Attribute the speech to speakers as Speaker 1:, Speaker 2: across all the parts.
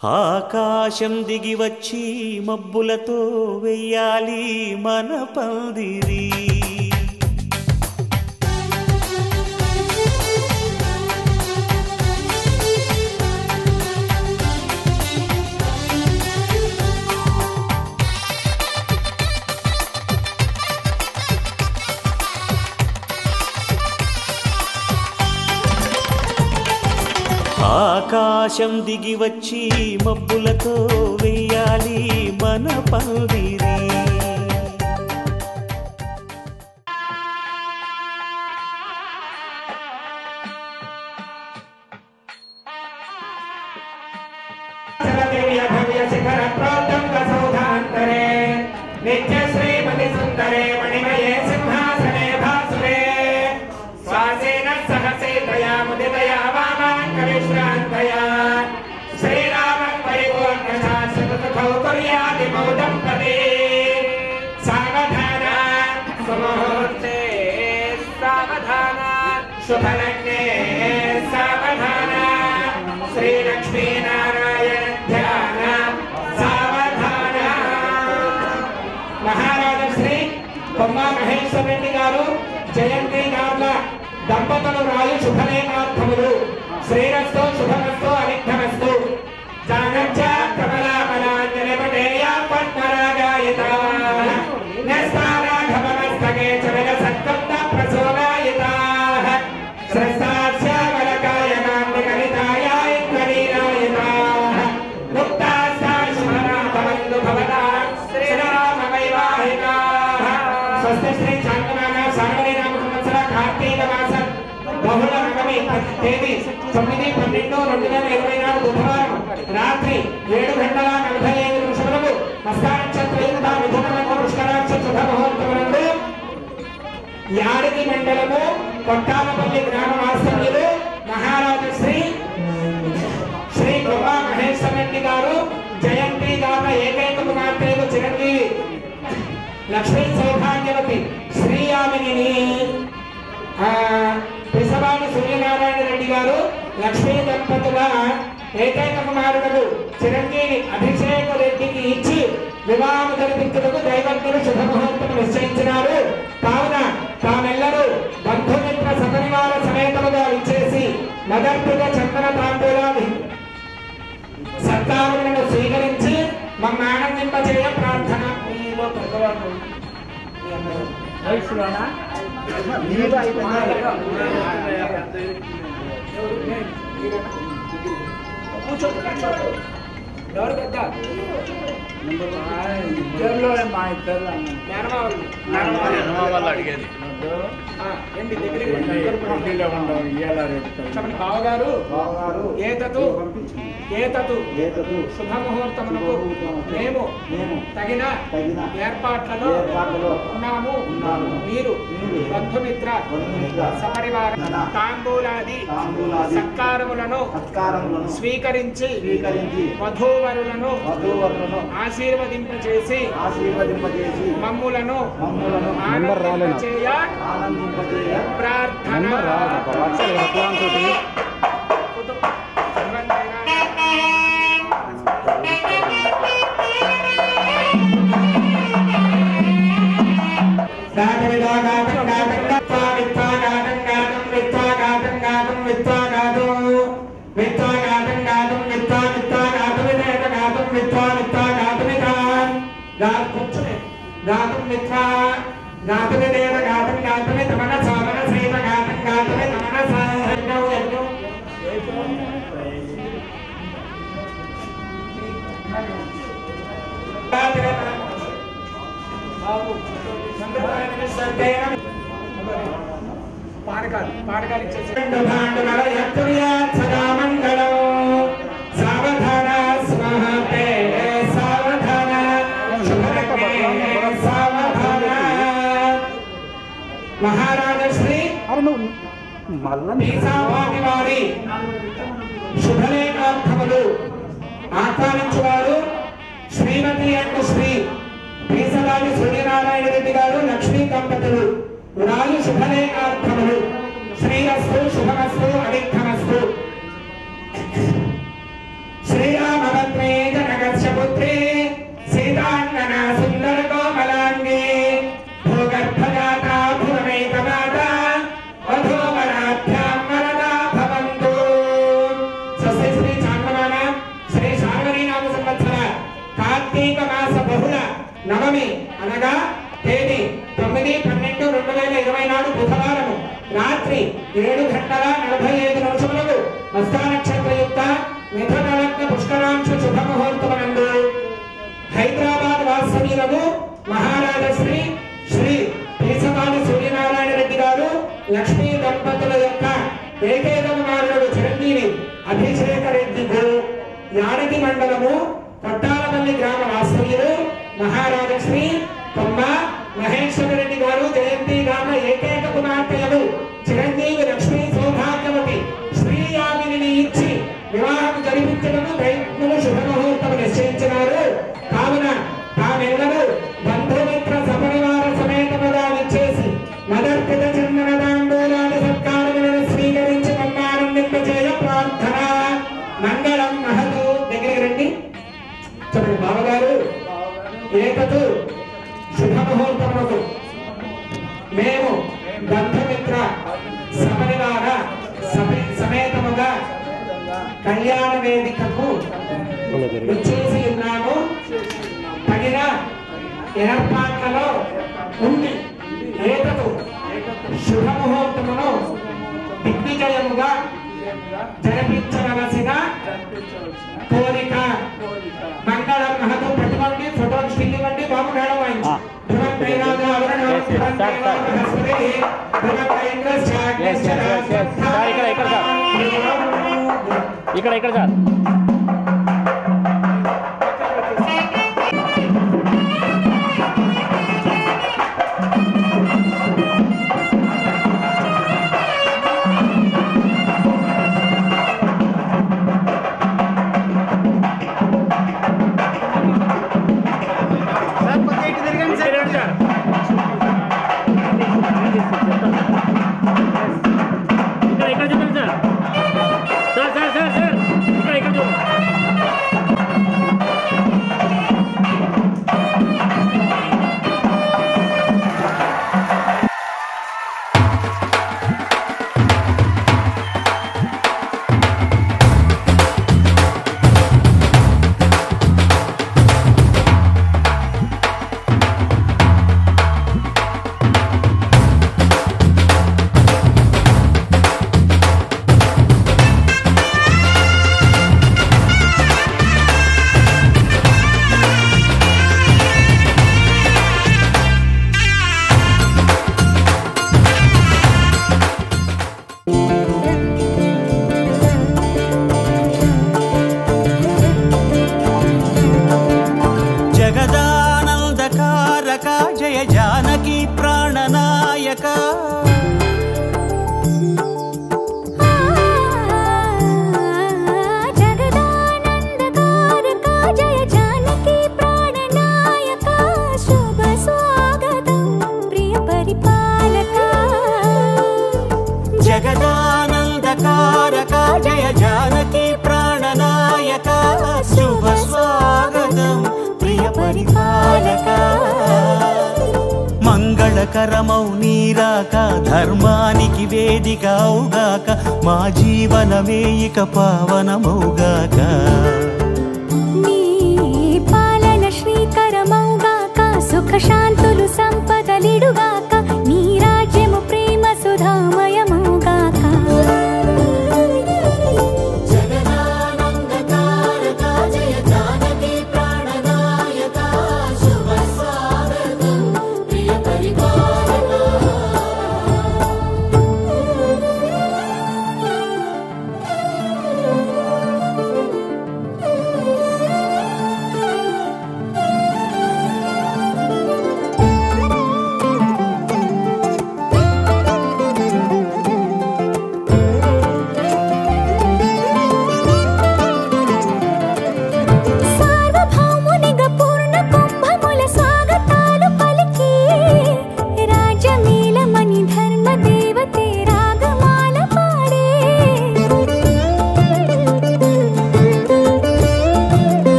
Speaker 1: ఆకాశం దిగి వచ్చి మబ్బులతో వెయ్యాలి మన పందిరి ఆకాశం దిగి వచ్చి మబ్బులతో వెయ్యాలి మన పందిరి
Speaker 2: నిత్యశ్రీమతి సుందరే మణిమయే సింహాసనే భాసురే శ్వాసేన సహసేతయా ముదితయా వామాంకవిశ్రాంతయా శ్రీరామ పరిపూర్ణ శాశ్వతౌ కుర్యాది మౌదం పదే సావధాన సుముహూర్తే సావధాన శుభలగ్నే సావధాన శ్రీలక్ష్మీనారాయణ ధ్యాన సావధాన మహారాజా శ్రీ కొమ్మ మహేశ్వర రెడ్డి గారు జయంతి గార్ల దంపతులు రాయు శుభలేఖార్థములు శ్రీరస్తో శుభమస్తో అనిఘ్నమస్తు జాగచ్చ కమలామలాంజలిపటేయ పద్మరాగాయత నస్తారాఘవమస్తకే చరగ సత్కంద ప్రసోగాయత స్రస్తాస్యామలకాయకాంతికలితాయ ఇంద్రనీలాయత ముక్తాస్తా శుభనాభవంతు భవతా శ్రీరామవైవాహికాः స్వస్తి శ్రీ చాంద్రమాన సాగరీ నామ సంవత్సర కార్తీక మాస బహుళ నవమి తేదీ తొమ్మిది పన్నెండు రెండు వేల ఇరవై నాలుగు బుధవారం రాత్రి ఏడు గంటల నలభై ఐదు నిమిషములకు హస్తానక్షత్రయుక్త మిథునమంగ పుష్కరాక్ష శుభ ముహూర్తమునందు యాడికి మండలము కొట్టాలపల్లి గ్రామ వాస్తవ్యులు మహారాజు శ్రీ శ్రీ గొప్ప మహేశ్వర రెడ్డి గారు జయంతి గాన ఏకైక కుమార్తెకు చిరంజీవి లక్ష్మీ సౌభాగ్యవతి శ్రీయామిని పిసవాణి సూర్యనారాయణ రెడ్డి గారు లక్ష్మీ దంపతుల ఏకైక కుమారుడు చిరంజీవి అభిషేక రెడ్డికి ఇచ్చి వివాహం జరిపించుటకు దైవజ్ఞులు శుభముహూర్తం నిశ్చయించినారు కావున తామెల్లరూ బంధుమిత్ర సపరివార సమేతముగా ఇచ్చేసి మదర్పిత చందన తాంబూలాన్ని సత్కారములను స్వీకరించి మమ్మ ఆనందింపచేయ ప్రార్థన మీలో పెద్దవాళ్ళు మీ అందరూ. మీలో అయిపోయిందా? కూర్చో, కూర్చో. ఎవరు పెద్ద
Speaker 3: ఇద్దరులో మా ఇద్దరు
Speaker 2: మేనమావలు. మేనమావలు.
Speaker 3: వాళ్ళు అడిగేది
Speaker 2: ఆ, రండి, దగ్గరికి రండి.
Speaker 3: పోటీలో ఉండవు ఇయ్యాల రేపు
Speaker 2: చెప్పండి బావగారు
Speaker 4: బావగారు
Speaker 2: ఏతతు
Speaker 4: పంపించి
Speaker 2: ఏతతు
Speaker 4: ఏతకు
Speaker 2: శుభముహూర్తమునకు
Speaker 4: శుభముహూర్తమునకు
Speaker 2: మేము
Speaker 4: మేము
Speaker 2: తగిన
Speaker 4: తగిన
Speaker 2: ఏర్పాట్లలో
Speaker 4: ఏర్పాట్లలో
Speaker 2: ఉన్నాము
Speaker 4: ఉన్నాము.
Speaker 2: మీరు
Speaker 4: మీరు
Speaker 2: బంధుమిత్ర
Speaker 4: బంధుమిత్ర
Speaker 2: సపరివార
Speaker 4: ధన
Speaker 2: తాంబూలాది
Speaker 4: తాంబూలాది
Speaker 2: సత్కారములను
Speaker 4: సత్కారములను
Speaker 2: స్వీకరించి
Speaker 4: స్వీకరించి
Speaker 2: వధూవరులను
Speaker 4: వధూవరులను
Speaker 2: ఆశీర్వదింపచేసి
Speaker 4: ఆశీర్వదింపజేసి
Speaker 2: మమ్ములను
Speaker 4: మమ్ములను
Speaker 2: ఆనందింపచేయ
Speaker 4: ఆనందింపజేయ
Speaker 2: ప్రార్థన గాతం మిత్రా గాతుమిదేవ గాతం గాతుమిత మనసా మనసైవ గాతం గాతుమిత మనసా యజ్ఞం యజ్ఞం పానకాలు పానకాలు ఇచ్చేసి సదా మంగళం సావధాన స్మహతే సావధాన శుభలగ్నే సావధాన మహారాజ శ్రీ ఈశావాది వారి శుభలేఖార్థములు ఆహ్వానించువారు శ్రీమతి అండ్ శ్రీ పీసలాది సూర్యనారాయణ రెడ్డి గారు లక్ష్మీ దంపతులు రాయు శుభలేఖార్థములు శ్రీరస్తు శుభమస్తు అవిఘ్నమస్తు శ్రీరామభద్ర పుత్రే సీతాంగన సుందర కోమలాంగే భూగర్భజాత భువనైకమాత వధూవరాభ్యాం వరదా భవంతు స్వస్తి శ్రీ చాంద్రమాన శ్రీ శార్వరీ నామ సంవత్సర కార్తీక మాస బహుళ నవమి అనగా తేదీ తొమ్మిది పన్నెండు రెండు వేల ఇరవై నాడు బుధవారము రాత్రి ఏడు గంటల నలభై ఐదు నిమిషములకు హస్తా నక్షత్రయుక్త మిథున లగ్న పుష్కరాంశ శుభముహూర్తమునందు హైదరాబాద్ వాస్తవ్యులకు మహారాజశ్రీ శ్రీ పీసపాటి సూర్యనారాయణ రెడ్డి గారు లక్ష్మీ దంపతుల యొక్క ఏకైక కుమారుడు చిరంజీవి అభిషేక రెడ్డి గురు యానకి మండలము కొట్టాలపల్లి గ్రామ వాస్తవ్యులు మహారాజశ్రీ కొమ్మ మహేశ్వర రెడ్డి గారు జయంతి గ్రామ ఏకైక కుమార్తెలు చిరంజీవి లక్ష్మీ సౌభాగ్యవతి శ్రీయామిని ఇచ్చి వివాహం జరిపించడం ప్రయత్నము శుభముహూర్తము నిశ్చయించినారు కావున తామెల్లరూ బంధుమిత్ర సపరివార సమేతముగా విచ్చేసి మదర్పిత చందన తాంబూలాది సత్కారములను స్వీకరించి మమ్మానందింపజేయ ప్రార్థన మంగళం మహతు దగ్గరికి రండి చెప్పండి బావగారు ఏకతు శుభముహూర్తములకు మేము బంధుమిత్ర సపరివార సమే- సమేతముగా కళ్యాణ వేదికకు విచ్చేసి ఉన్నాము తగిన ఏర్పాట్లలో ఉండి ఏకతు శుభముహూర్తమును దిగ్విజయముగా జరిపించవలసిన కోరిక మంగళం మహతు పట్టుకోండి ఫోటో స్టిల్ ఇవ్వండి బాబు మేడం వాయించు ధ్రువం దైవాద అవరణం ధ్రువం దైవాద బృహస్పతి ధ్రువం దైంద్ర
Speaker 5: Yes, yes, yes, yes. Sir, ఇక్కడ, ఇక్కడ, ఇక్కడ ఇక్కడ సార్ తిరగండి సార్ ఇక్కడ ఇక్కడ చూడండి sir sir sir sir sir ఇక్కడ ఇక్కడ చూడండి
Speaker 1: జగదానందకారక జయ జానకి ప్రాణనాయక
Speaker 6: జగదానందకారక జయ జానకి ప్రాణనాయక శుభ స్వాగతం ప్రియ పరిపాలక
Speaker 1: జగదానందకారక జయ జానకి ప్రాణనాయక శుభ స్వాగతం ప్రియ పరిపాలక మంగళకరమౌ నీరాక ధర్మానికి వేదిక అవుగాక మా జీవనమే ఇక పావనమౌగాక
Speaker 6: నీ పాలన శ్రీకరమౌగాక సుఖ శాంతులు సంపదలిడుగాక నీ రాజ్యము ప్రేమ సుధామయమౌగాక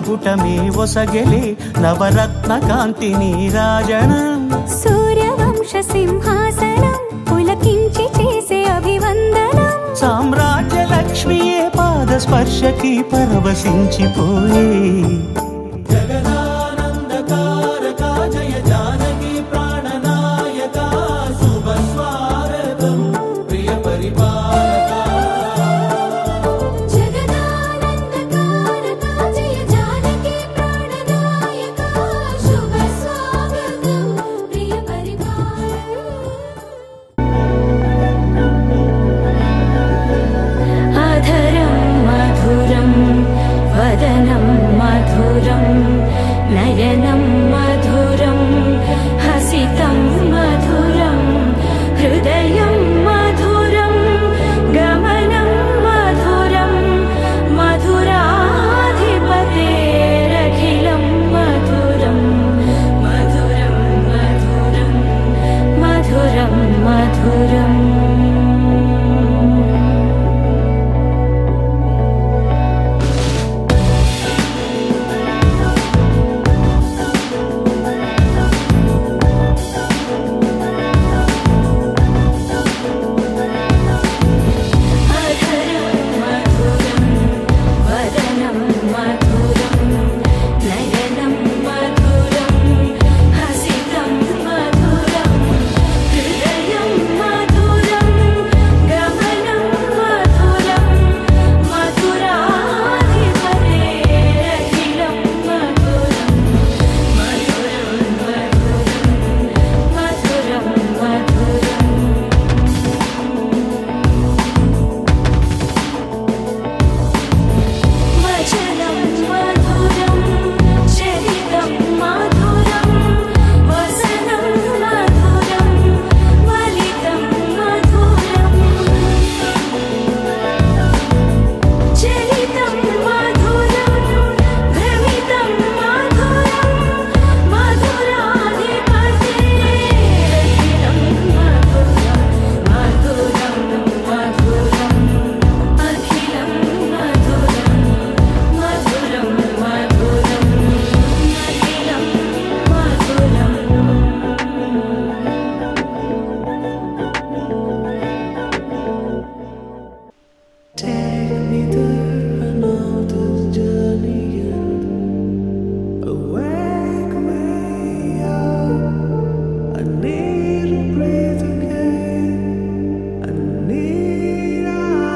Speaker 1: మకుటమే ఒసగెలే నవరత్న కాంతి నీరాజనం
Speaker 6: సూర్యవంశ సింహాసనం పులకించి చేసే అభివందనం
Speaker 1: సామ్రాజ్య లక్ష్మియే పాద స్పర్శకి పరవశించిపోయే జగదానందకారక జయ జానకి ప్రాణనాయక శుభ స్వాగతం ప్రియ పరిపాలక
Speaker 6: జగదానందకారక జయ జానకి ప్రాణనాయక శుభ స్వాగతం ప్రియ పరిపాలక అధరం మధురం వదనం మధురం నయనం మధురం హసితం మధురం హృదయం మధురం గమనం మధురం మధురాధిపతేరఖిలం మధురం మధురం మధురం మధురం మధురం అధరం మధురం వదనం మధురం నయనం మధురం హసితం మధురం హృదయం మధురం గమనం మధురం మధురాధిపతేరఖిలం మధురం మధురం మధురం మధురం మధురం వచనం మధురం చరితం మధురం వసనం మధురం వలితం మధురం చరితం మధురం భ్రమితం మధురం మధురాధిపతేరఖిలం మధురం మధురం మధురం అఖిలం మధురం మధురం మధురం అఖిలం మధురం
Speaker 1: Take me there, I know this journey ends. Awake me up. I need to breathe again. I need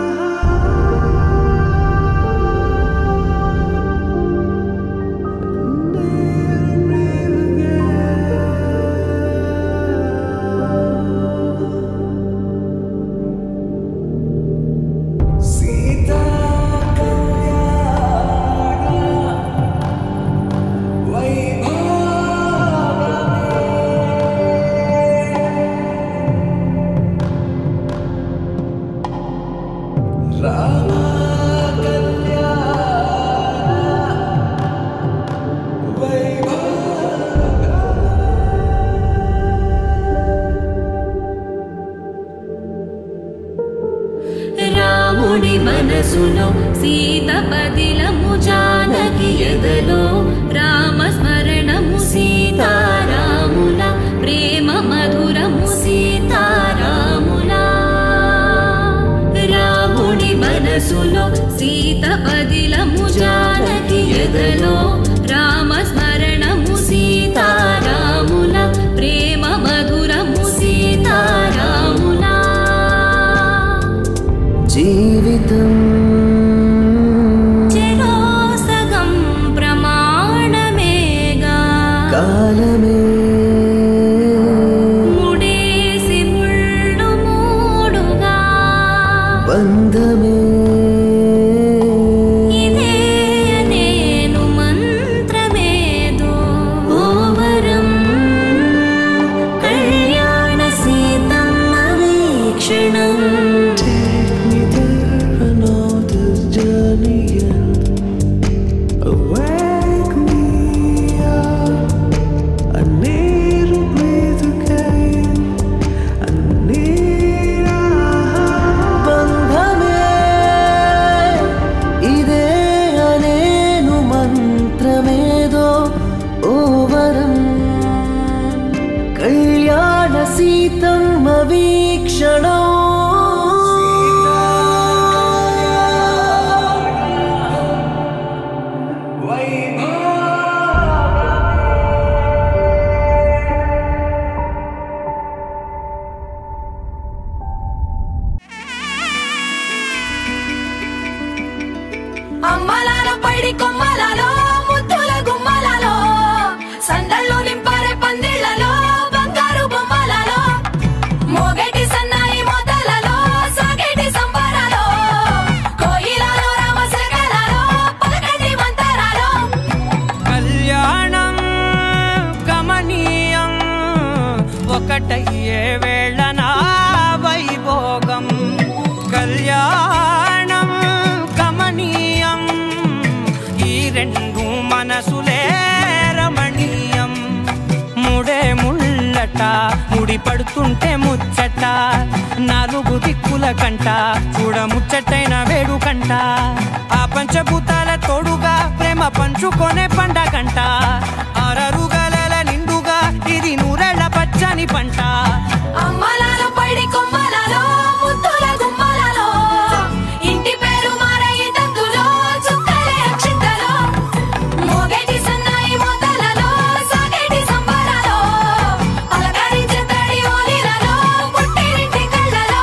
Speaker 1: Sita
Speaker 7: రాముడి మనసులో సీత పదిలము జానకి ఎదలో రామ స్మరణము సీతారాముల ప్రేమ మధురము సీతారాముల రాముడి మనసులో సీత పదిలము జానకి ఎదలో రామ స్మరణము సీతారాముల ప్రేమ మధురము సీతారాముల
Speaker 1: జీవితం
Speaker 7: చెరోసగం ప్రమాణమేగా
Speaker 1: కాలమే
Speaker 7: ముడేసి ముళ్ళు మూడుగా
Speaker 1: బంధమే
Speaker 7: ఇదే నేను మంత్రమేదో ఓవరం కళ్యాణ Seethamma వీక్షణం
Speaker 1: Take me there, I know this journey ends. Awake me up. I need Seethamma వీక్షణం
Speaker 6: అమ్మలాలో పైడి కొమ్మలలో ముద్దుల గుమ్మలలో సందళ్ళు నింపారే పందిళ్లలో బంగారు బొమ్మలలో మోగేటి సన్నాయి మొదలలో సాగేటి సంబరాలో కోయిలలో రామశకలలో పలకటి మంతరాలో
Speaker 8: కళ్యాణం గమనీయం ఒకటయ్యే వేళన వైభోగం కళ్యాణం గమనీయం ఈ రెండు మనసులే రమణీయం ముడే ముళ్ళట ముడి పడుతుంటే ముచ్చట నాలుగు దిక్కుల కంట చూడ ముచ్చటైన వేడుకంట ఆ పంచభూతాల తోడుగా ప్రేమ పంచుకొనే పండగంట ఆరరుగల నిండుగా ఇది నూరెళ్ళ పచ్చని పంట
Speaker 6: అమ్మలాలో పైడి కొమ్మలలో ముద్దుల గుమ్మలలో ఇంటి పేరు మారయ్య తందులో చుక్కలే అక్షింతలో మోగేటి సన్నాయి మొదలలో సాగేటి సంబరాలో అలకరించే తడి ఓలిలలో పుట్టినింటి కళ్ళలో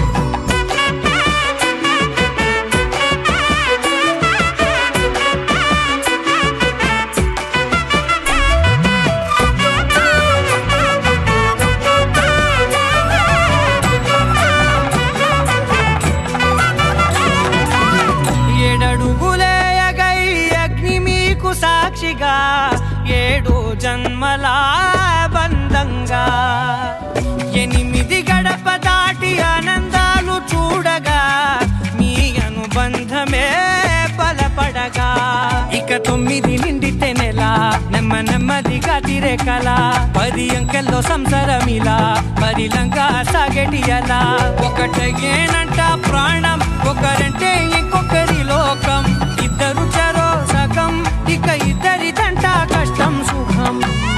Speaker 8: ఏడడుగులేయగై అగ్ని మీకు సాక్షిగా ఏడు జన్మల బంధంగా ఎనిమిది గడప దాటి ఆనందాలు చూడగా మీ అనుబంధమే బలపడగా ఇక తొమ్మిది నిండితే నెల నెమ్మ నెమ్మదిగా తిరే కల పది అంకెల్లో సంసారమిలా పరిలంగా సాగటి అలా ఒకటేనంట ప్రాణం ఒకరంటే ఇంకొకరి లోకం ఇద్దరు చరో సగం ఇక ఇద్దరిదంట కష్టం సుఖం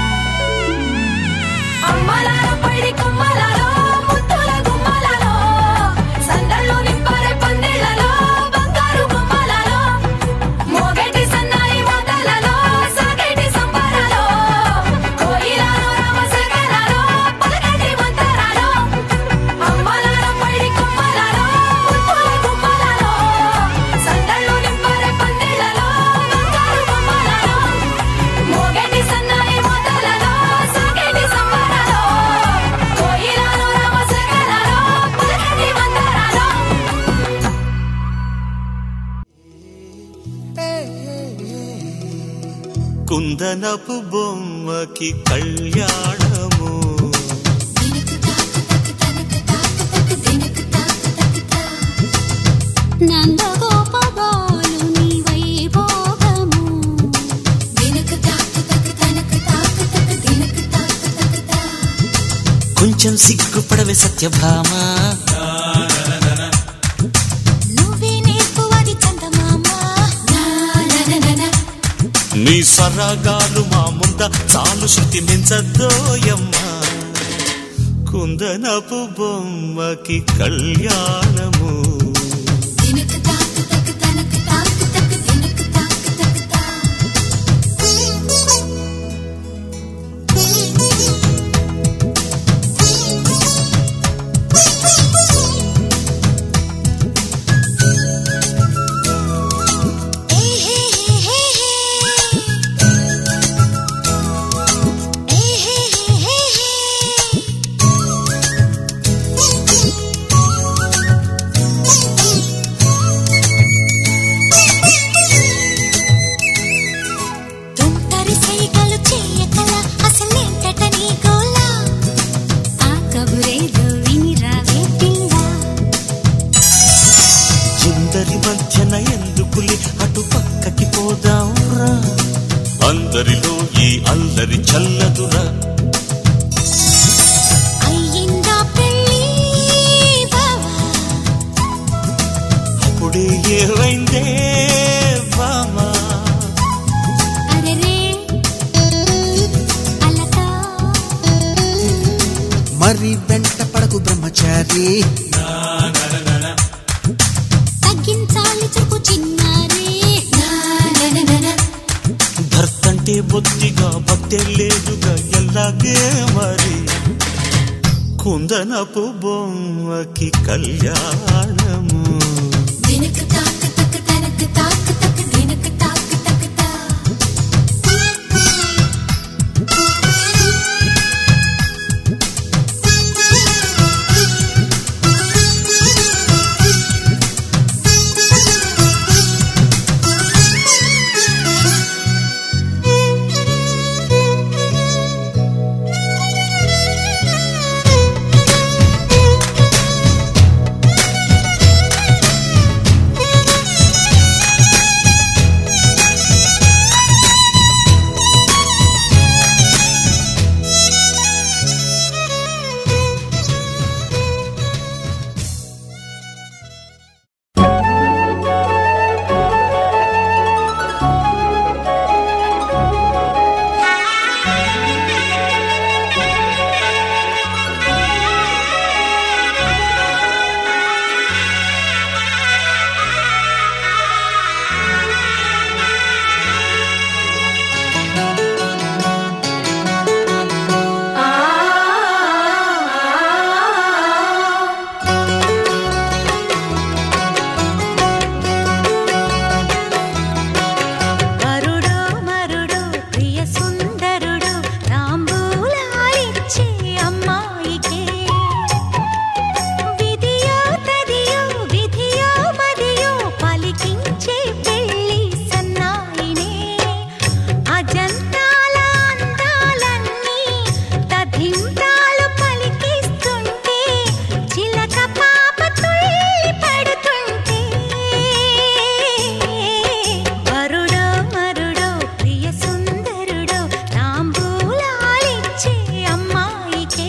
Speaker 6: అమ్మలాలో పైడి కొమ్మలలో ముద్దుల గుమ్మలలో సందళ్ళు నింపారే పందిళ్లలో బంగారు బొమ్మలలో మోగేటి సన్నాయి మొదలలో సాగేటి సంబరాలో కోయిలలో రామశకలలో పలకటి మంతరాలో అమ్మలాలో పైడి కొమ్మలలో ముద్దుల గుమ్మలలో సందళ్ళు నింపారే పందిళ్లలో బంగారు బొమ్మలలో మోగేటి సన్నాయి మొదలలో సాగేటి సంబరాలో కోయిలలో రామశకలలో పలకటి మంతరాలో
Speaker 9: కుందనపు బొమ్మకి కళ్యాణము
Speaker 7: నందగోపబాలుని వైభోగము
Speaker 9: కొంచెం సిగ్గుపడవే సత్యభామ
Speaker 7: నువ్వే నేర్పువది చందమామ
Speaker 9: నీ సరాగాలు మా ముంద చాలు శృతి మించద్దోయమ్మ కుందనపు బొమ్మకి కళ్యాణము
Speaker 7: తుంటరి సైగలు చేయకల అసలేంటట నీ గోల ఆ కబురేదో వినిరావే పిల్ల
Speaker 9: ఇందరి మధ్యన ఎందుకులే అటు పక్కకి పోదాంరా అందరిలో ఈ అల్లరి చల్లదురా
Speaker 7: అయ్యిందా పెళ్ళి బావా
Speaker 9: అప్పుడే ఏమైందే బామా
Speaker 7: అరెరే అలకా
Speaker 10: మరి బ్రహ్మచారి
Speaker 7: తగ్గించాలి చూపు చిన్నారే
Speaker 9: భర్తంటే బొత్తిగా భక్తే లేదుగా ఎల్లాగే మరి కుందనపు బొమ్మకి కళ్యాణము
Speaker 6: దినక తాక తక తనక తాక తక దినక తాక తక తా
Speaker 7: వరుడో మరుడో ప్రియ సుందరుడు తాంబూలాలిచ్చే అమ్మాయికే విధియో తదియో విధియో మదియో పలికించే పెళ్లి సన్నాయినే అజంతాల అందాలన్నీ తధింతాలు పలికిస్తుంటే చిలక పాప తుళ్ళి పడుతుంటే వరుడో మరుడో ప్రియ సుందరుడో తాంబూలాలిచ్చే అమ్మాయికే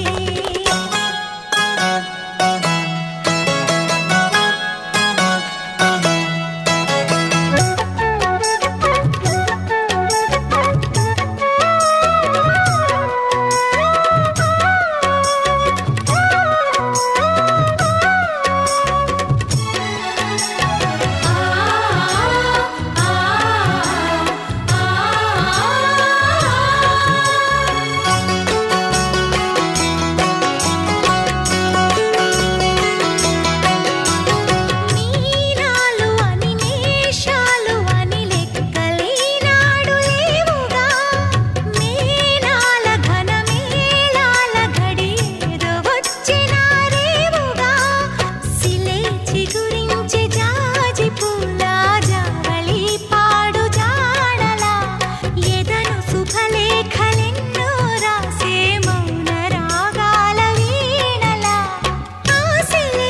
Speaker 7: మీనాలు అని మేషాలు అని లెక్కలేనాడు లేవుగా మేనాల ఘన మేళాల ఘడియేదో వచ్చినారేవుగా సిలే చిగురించే జాజి పూల జావళి పాడు జాడలా ఎదను శుభలేఖలెన్నో రాసే మౌన రాగాల వీణలా ఆశలే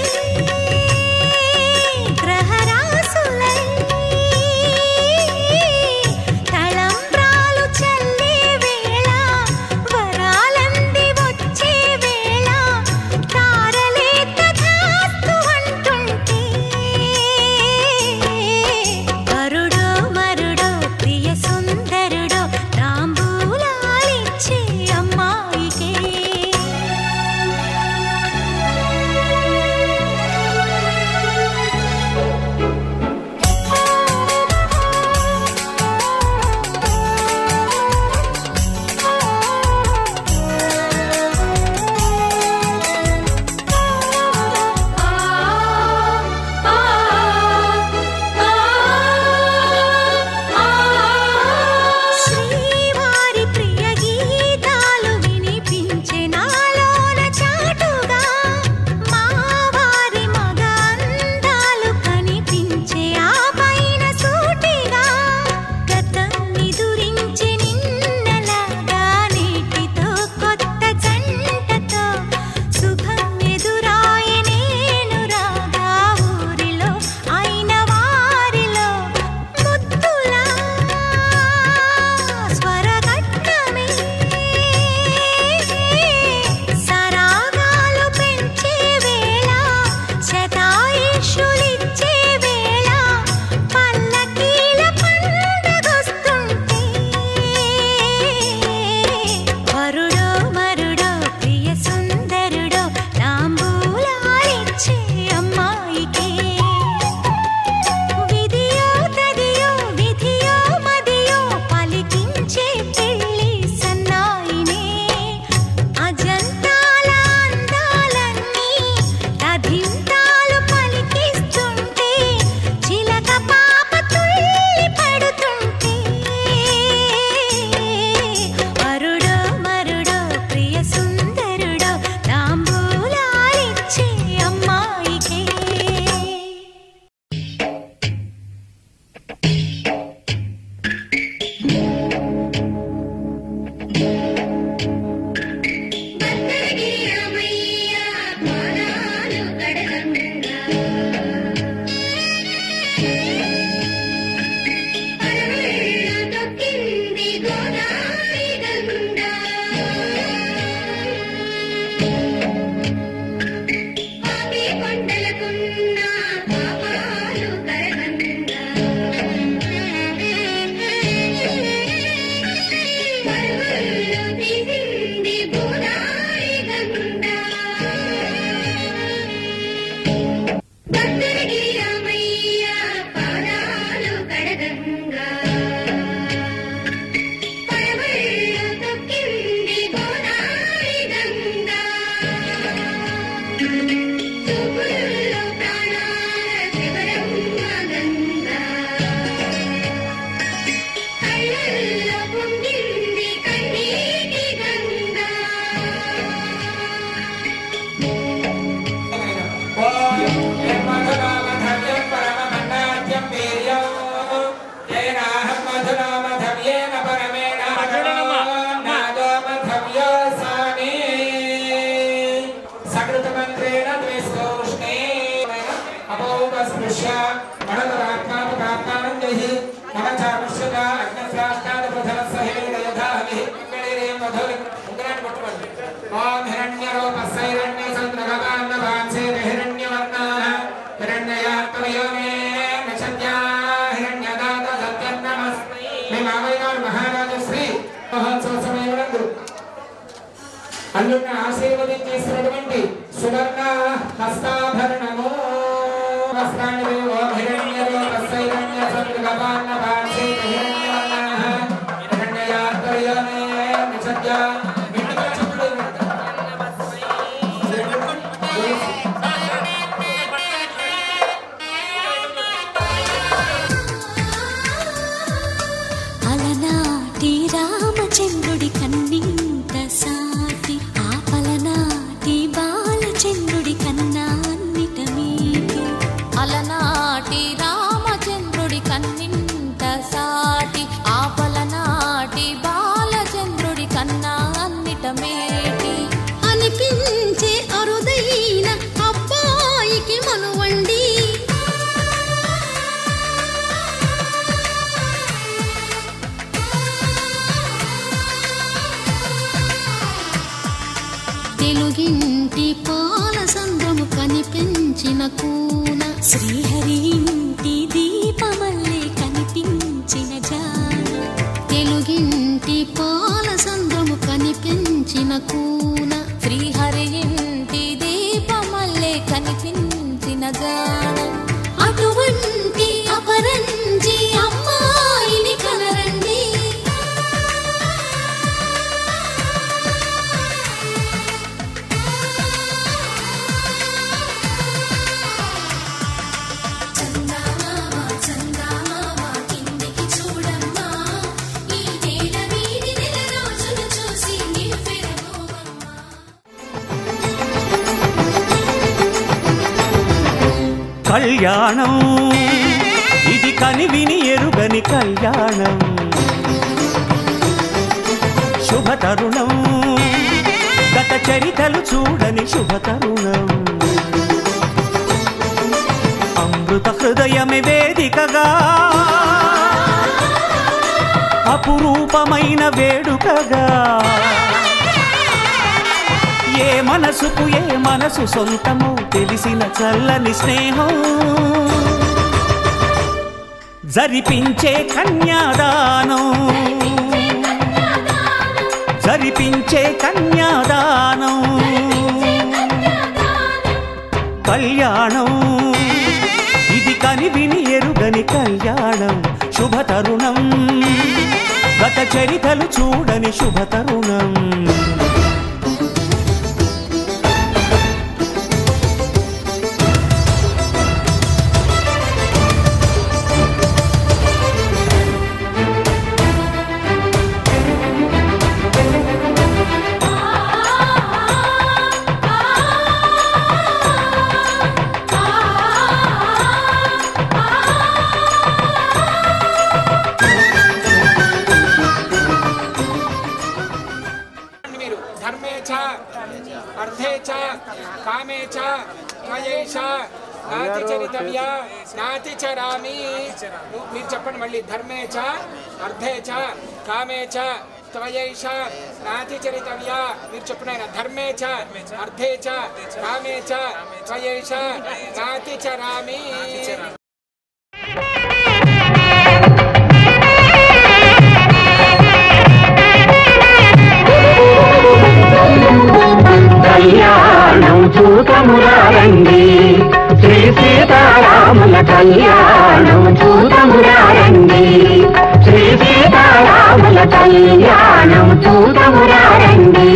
Speaker 7: గ్రహరాసులై తలంబ్రాలు చల్లే వేళ వరాలంది వచ్చే వేళ తారలే తథాస్తు అంటుంటే వరుడో మరుడో ప్రియ సుందరుడో తాంబూలాలిచ్చే గోదావరి గంగా పాపి కొండలకున్న పాపాలు కరగంగా పర్వల్లో తీసింది గోదావరి గంగా భక్తుడికి రామయ్య పాదాలు కడగంగా పడవల్లో తొక్కింది గోదావరి గంగా చూపుల్లో ప్రాణాల శివరమ్మ గంగా కళ్ళల్లో పొంగింది కన్నీటి గంగా
Speaker 2: సకృతమంత్రేణ ద్వేస్తోష్ణే అపోపస్పృశ్య మణదరాత్మాపకాత్మానం జహి మమ చాముష్యత అగ్నశ్రాష్టాద ప్రధన సహేన యథాహి గణిరే మధురి ఉంగరాన్ని పట్టుకోండి ఓం హిరణ్యరూపస్సైరణ్య చంద్రగవాన్న వాంసే హిరణ్యవర్ణాః హిరణ్యయాత్మయో మే నక్షత్యా హిరణ్యదాత సత్యం నమస్మై మీ మామయ్య గారు మహారాజు శ్రీ మహోత్సవ సమయంలో అల్లుడిని ఆశీర్వదించేసినటువంటి సువర్ణ హస్తాభరణము వస్త్రాన్ని ఓం హిరణ్యరూపస్సైరణ్య చంద్రగవాన్న వాంసే హిరణ్యవర్ణాః హిరణ్యయాత్మయో మే నక్షత్యా గట్టిగా చెప్పండి.
Speaker 7: అలనాటి రామచంద్రుడి కన్నింత సాటి ఆ పలనాటి బాలచంద్రుడి కన్నా అన్నిట మీటి
Speaker 10: అలనాటి రామచంద్రుడి కన్నింత సాటి ఆపలనాటి బాలచంద్రుడి కన్నా అన్నిట మేటి
Speaker 7: అనిపించే అరుదైన అబ్బాయికి మనువండి తెలుగింటి పాల సంద్రము కనిపించిన కూన శ్రీహరి ఇంటి దీపమల్లే కనిపించిన జాన తెలుగింటి పాల సంద్రము కనిపించిన కూన
Speaker 10: శ్రీహరి ఇంటి దీపమల్లే కనిపించిన జాన
Speaker 7: అటువంటి అపరంజి అమ్మాయిని కనరండి చందమామ చందమామ కిందికి చూడమ్మా ఈ నేల వీడి నెల రోజులు చూసి నివ్వెరబోవమ్మా
Speaker 9: కళ్యాణం ఇది కనివిని ఎరుగని కళ్యాణం శుభ తరుణం గత చరితలు చూడని శుభ తరుణం అమృత హృదయమే వేదికగా అపురూపమైన వేడుకగా ఏ మనసుకు ఏ మనసు సొంతమో తెలిసిన చల్లని స్నేహం జరిపించే కన్యాదానం జరిపించే కన్యాదానం కళ్యాణం ఇది కనివిని ఎరుగని కళ్యాణం శుభ తరుణం గత చరితలు చూడని శుభ తరుణం
Speaker 2: మీరు ధర్మే చ అర్థే చ కామే చ మయేష నాతి చరితవ్య నాతి చరామి మీరు చెప్పండి మళ్ళీ ధర్మే చ అర్థే చ కామే చ త్వయైష నాతిచరితవ్యా మీరు చెప్పిన ధర్మే చ అర్థే చ కామే చ త్వయైష నాతిచరామి
Speaker 11: కళ్యాణం చూతమురారండి శ్రీ సీతారాముల కళ్యాణం చూతమురారండి శ్రీ సీతారాముల కళ్యాణం చూతమురారండి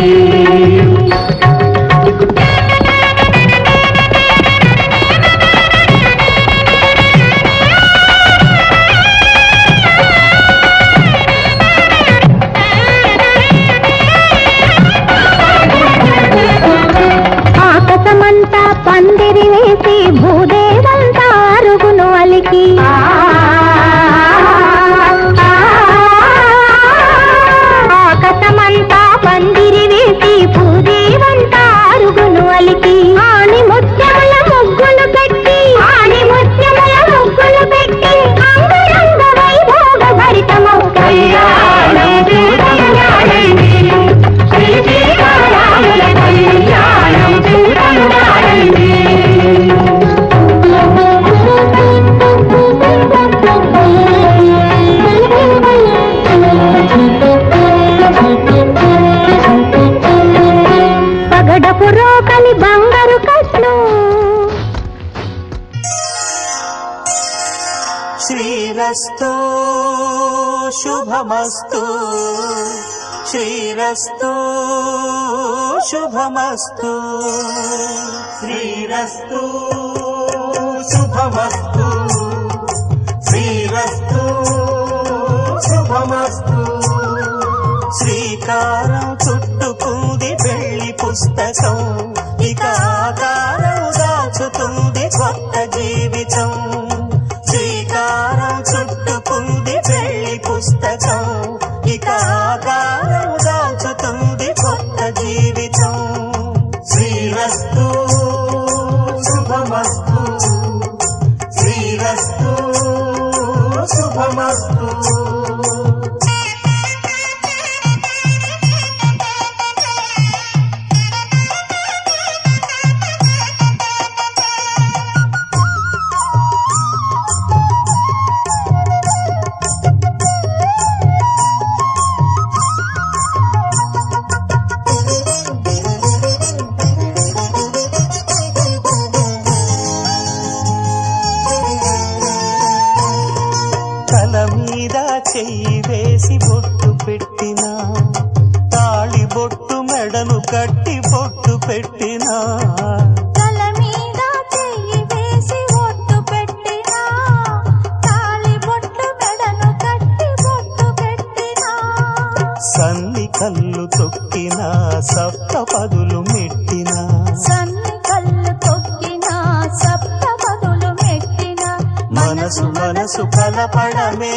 Speaker 12: ఆకాశమంతా పందిరి వేసి భూదేవంతా అరుగును అలికి ఆకాశమంతా పందిరి వేసి భూదేవంతా అరుగును అలికి ఆని ముత్యముల ముగ్గులు పెట్టి ఆని ముత్యముల ముగ్గులు పెట్టి అంగరంగ వైభోగ భరితము కళ్యాణం చూడమురారండి శ్రీ సీతారాముల కళ్యాణం చూడమురారండి పగడపు రోకలి బంగారు కట్లు
Speaker 9: శ్రీరస్తో శుభమస్తు శ్రీరస్తో శుభమస్తు శ్రీరస్తో శుభమస్తు శ్రీరస్తో శుభమస్తు శ్రీకారం చుట్టుకుంది పెళ్లి పుస్తకం ఇక ఆకారం దాచుతుంది కొత్త జీవితం శ్రీకారం చుట్టుకుంది పెళ్లి పుస్తకం ఇక ఆకారం దాచుతుంది కొత్త జీవితం శ్రీరస్తు శుభమస్తు శ్రీరస్తు శుభమస్తు తల మీద చెయ్యి వేసి బొట్టు పెట్టినా తాళి బొట్టు మెడను కట్టి బొట్టు పెట్టినా
Speaker 12: తల మీద చెయ్యి వేసి ఒట్టు పెట్టినా తాళి బొట్టు మెడను కట్టి బొట్టు పెట్టినా
Speaker 9: సన్ని కళ్ళు తొక్కినా సప్త పదులు మెట్టినా
Speaker 12: సన్ని కళ్ళు తొక్కినా సప్త పదులు మెట్టినా
Speaker 9: మనసు మనసు కలపడమే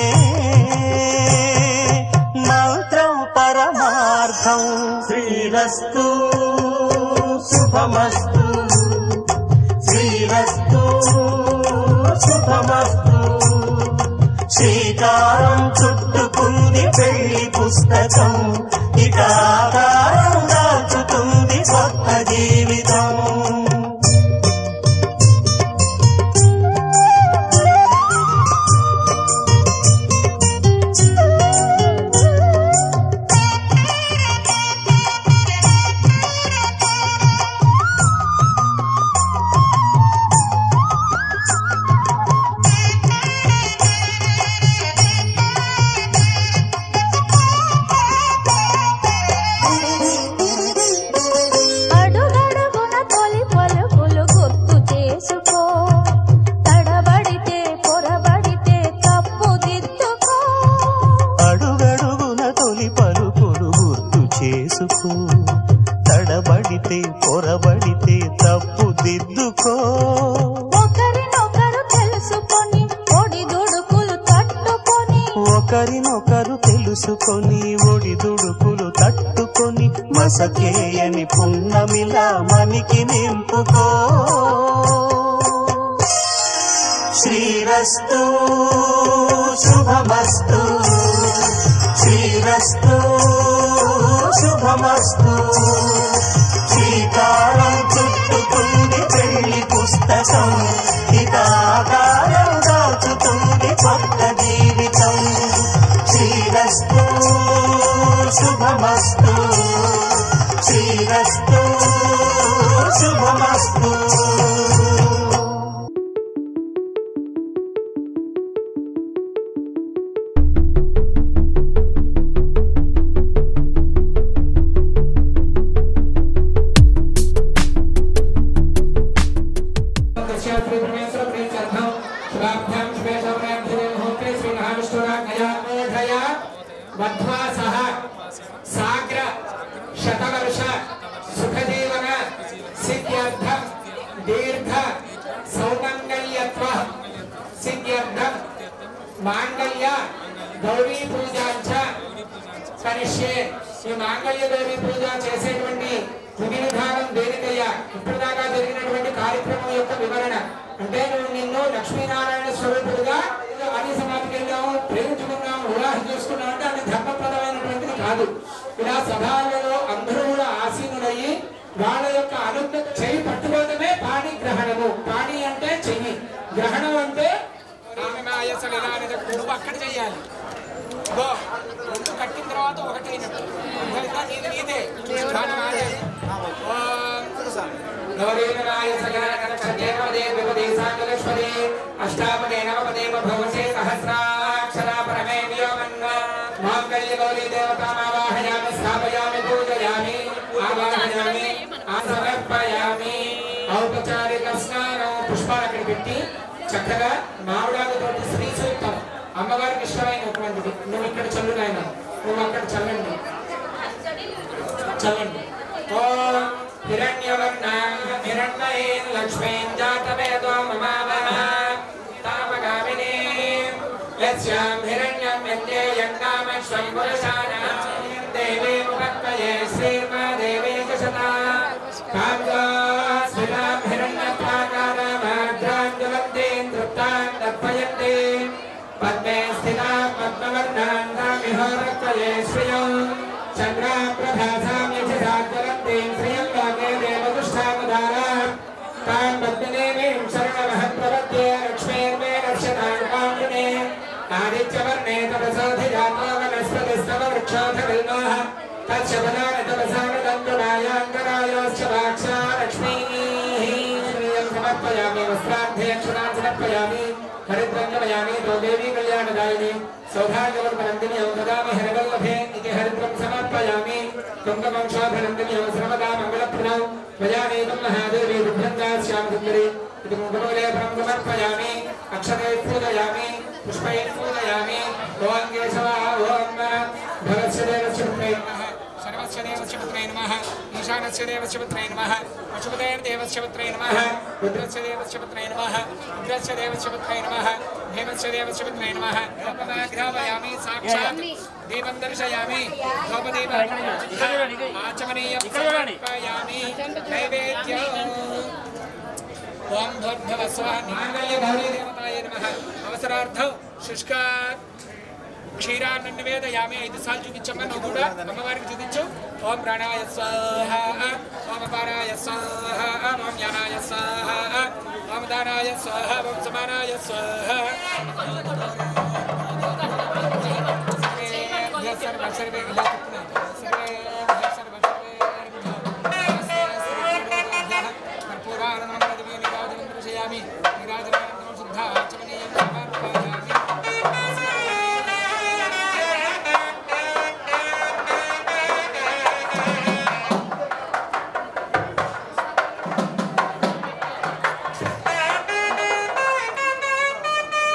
Speaker 9: మంత్రం పరమార్థం శ్రీరస్తు శుభమస్తు శ్రీరస్తు శుభమస్తు శ్రీకారం చుట్టుకుంది పెళ్లి పుస్తకం ఇక ఆకారం దాచుతుంది కొత్త జీవితం
Speaker 12: అడుగడుగున తొలి పలుకులు గుర్తు చేసుకో తడబడితే పొరబడితే తప్పు దిద్దుకో
Speaker 9: అడుగడుగున తొలి పలుకులు గుర్తు చేసుకో తడబడితే పొరబడితే తప్పు దిద్దుకో
Speaker 12: ఒకరినొకరు తెలుసుకొని ఒడి దుడుకులు తట్టుకొని
Speaker 9: ఒకరినొకరు తెలుసుకొని ఒడిదుడుకులు తట్టుకొని మసకేయని పున్నమిలా మనికి నింపుకో శ్రీరస్తు శుభమస్తు శ్రీ
Speaker 13: శ్రీరస్తు శుభమస్తు శ్రీకారం చుట్టుకుంది పెళ్లి పుస్తకం హితాకారం దాచుతుంది కొత్త జీవితం శ్రీరస్తు శుభమస్తు శ్రీరస్తు శుభమస్తు
Speaker 2: दस्यात्रे परमेश्वर प्रीत्यर्थं शुभाभ्यां शुभे सौम्याभ्युदे मुहूर्ते श्रीमहाविष्णुराज्ञया ओढया बद्ध्वा सह साग्र शतवर्ष सुखजीवन सिद्ध्यर्थं दीर्घ सौमङ्गल्यत्व सिद्ध्यर्थं माङ्गल्य गौरी पूजा च కరిష్యే ఈ మాంగళ్య దేవి పూజ చేసేటువంటి విధి విధానం దేనికయ్యా ఇప్పటిదాకా జరిగినటువంటి కార్యక్రమం యొక్క వివరణ అంటే నువ్వు నిన్ను లక్ష్మీనారాయణ స్వరూపుడుగా ఆర్య సమాధికి వెళ్ళాము ప్రేమించుకున్నాము వివాహం చేసుకున్నాం అంటే అది ధర్మప్రదమైనటువంటిది కాదు ఇలా సభాలలో అందరూ కూడా ఆసీనులయ్యి వాళ్ళ యొక్క అనుజ్ఞ చెయ్యి పట్టుకోవడమే పాణి గ్రహణము పాణి అంటే చెయ్యి గ్రహణం అంటే నువ్వు అక్కడ చెయ్యాలి ఇదిగో, రెండు కట్టిన తర్వాత ఒకటి అయినట్టు ఇంకా నీది నీదే దాని మాదే. ఓం గౌరీనాయ సగరగణపదే పదే విపదే సాగలక్ష్మదే అష్టాపదే నవపదే భవసే సహస్రాక్షర పరమే వ్యోమన్న మాంగళ్య గౌరీ దేవతామావాహయామి స్థాపయామి పూజయామి ఆవాహయామి సమర్పయామి ఔపచారిక స్నానం పుష్పాలు అక్కడ పెట్టి చక్కగా మామిడాకుతోటి శ్రీ సూక్తం అమ్మవారికి ఇష్టమైనటువంటిది నువ్వు ఇక్కడ చల్లు నాయన నువ్వు అక్కడ చల్లండి చల్లండి ఓం హిరణ్యవర్ణాం హిరణ్మయీం లక్ష్మీం జాతవేదో మమావహ తామగామినీం యస్యాం హిరణ్యం యజ్ఞేయం కామశ్వం పురుషాణం దేవీముపత్మయే శ్రీర్మా దేవీ శతా కాంగా స్మితాం హిరణ్యపాకారామాద్రాం జలంతీం తృప్తాం దర్పయంతే పద్మే స్థితా పద్మవర్ణాంతామిహోరక్తయే శ్రియం చంద్రాప్రభాసాం యథాజ్వలంతీం శ్రియం లోకే దేవదుష్టామదారా తాం పద్మదేవీం శరణమహం ప్రపద్యే లక్ష్మీర్మే రక్షతాం కామినే ఆదిత్యవర్ణే తపసోధిజాతో వనస్పతిస్తవ వృక్షోధవిల్మోః తచ్చబలాన తపసానదంతునాయాంగరాయోశ్చ వాక్షా లక్ష్మీः శ్రియం సమర్పయామి వస్త్రార్థయక్షణాన్ సమర్పయామి హరిద్రంగమయామి దేవీ కళ్యాణదాయిని సౌభాగ్యవర్మనందిని దదామి హరివల్లభే ఇది హరిద్రం సమర్పయామి కుంగవంశోభనందిని సర్వదా మంగళప్రదం భజామేకం మహాదేవి రుభ్రంగాశ్యామ సుందరి ఇది కుంకుమలేపనం సమర్పయామి అక్షరే పూజయామి పుష్పై పూజయామి ఓం కేశవ ఓం భగత్స్య దేవస్య పుత్రే నమః సర్వస్య దేవస్య పుత్రే నమః ఈశానస్య దేవస్య పుత్రే నమః పశుపతేర్దేవస్య పుత్రే నమః రుద్రస్య దేవస్య పుత్రే నమః రుద్రస్య దేవస్య పుత్రే నమః భీమస్య దేవస్య పుత్రే నమః తపమాగ్రావయామి సాక్షాత్ దీపం దర్శయామి ధూపదీప ఆచమనీయం సమర్పయామి నైవేద్యం ఓం భూర్భువస్వ నాగయ్య గౌరీ దేవతాయ నమః అవసరార్థం శుష్క క్షీరాన్ని నివేదయామి ఐదు సార్లు చూపించమ్మా నువ్వు కూడా అమ్మవారికి చూపించు ఓం ప్రాణాయ స్వాహ ఓం అపారాయ స్వాహ ఓం జ్ఞానాయ స్వాహ ఓం దానాయ స్వాహ ఓం సమానాయ స్వాహ సర్వ సర్వే ఇలా చెప్తున్నాను. సర్వే సర్వ సర్వే కర్పూరానందమీ నిరాజనం దర్శయామి నిరాజనానందం శుద్ధాచమనీయం సమర్పయామి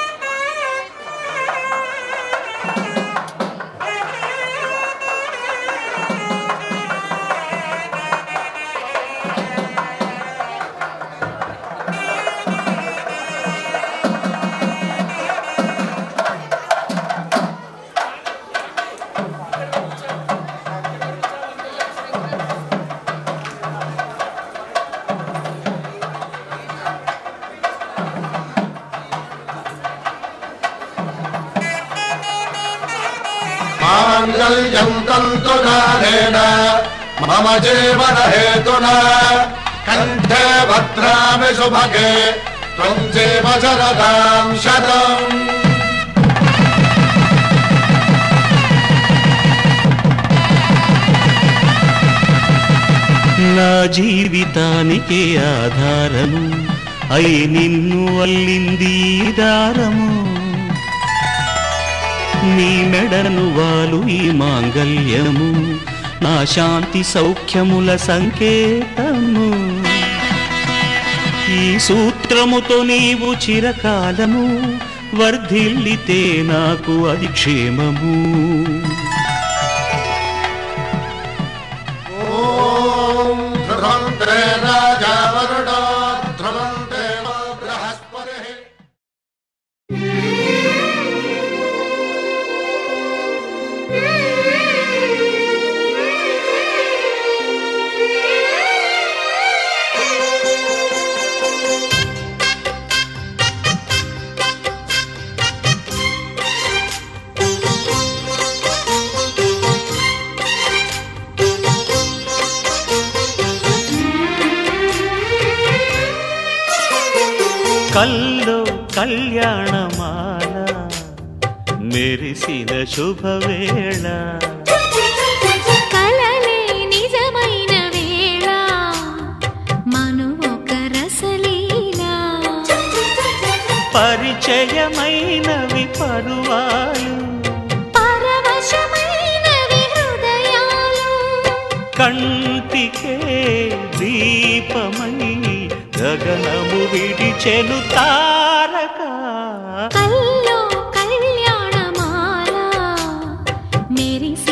Speaker 7: ఆ
Speaker 14: మాంగళ్యం తంతు నానేన మమ జీవన హేతునా కంఠే భద్రామి శుభగే త్వం జీవ శరదాం శతం
Speaker 9: నా జీవితానికే ఆధారము అయి నిన్ను అల్లింది ఈ దారము నీ మెడను వాలు ఈ మాంగల్యము నా శాంతి సౌఖ్యముల సంకేతము ఈ సూత్రముతో నీవు చిరకాలము వర్ధిల్లితే నాకు అది క్షేమము
Speaker 14: ఓం ధ్రువంతే రాజా వరుణో ధ్రువంతే బృహస్పతి
Speaker 9: కల్లో కళ్యాణమాల మెరిసిన శుభవేళ
Speaker 10: కలలే నిజమైన వేళ మను ఒక రసలీలా
Speaker 9: పరిచయమైనవి పరువాలు
Speaker 10: పరవశమైనవి హృదయాలు
Speaker 9: కంటికే దీపమై గగనము విడిచెను తారక
Speaker 10: కల్లో కళ్యాణమాల మెరిసి